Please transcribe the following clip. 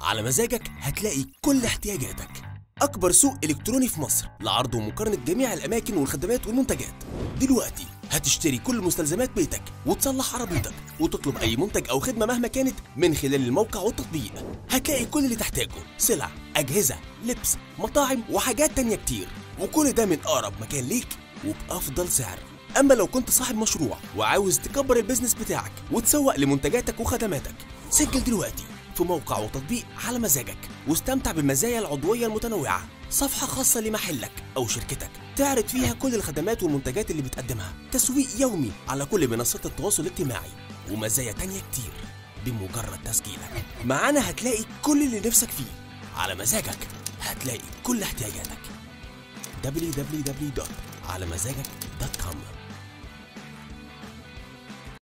على مزاجك هتلاقي كل احتياجاتك أكبر سوق إلكتروني في مصر لعرض ومقارنة جميع الأماكن والخدمات والمنتجات دلوقتي هتشتري كل مستلزمات بيتك وتصلح عربيتك وتطلب أي منتج أو خدمة مهما كانت من خلال الموقع والتطبيق هتلاقي كل اللي تحتاجه سلع أجهزة لبس مطاعم وحاجات تانية كتير وكل ده من أقرب مكان ليك وبأفضل سعر أما لو كنت صاحب مشروع وعاوز تكبر البيزنس بتاعك وتسوق لمنتجاتك وخدماتك سجل دلوقتي في موقع وتطبيق على مزاجك واستمتع بالمزايا العضوية المتنوعة صفحة خاصة لمحلك أو شركتك تعرض فيها كل الخدمات والمنتجات اللي بتقدمها تسويق يومي على كل منصات التواصل الاجتماعي ومزايا تانية كتير بمجرد تسجيلك معانا هتلاقي كل اللي نفسك فيه على مزاجك هتلاقي كل احتياجاتك www.علمزاجك.com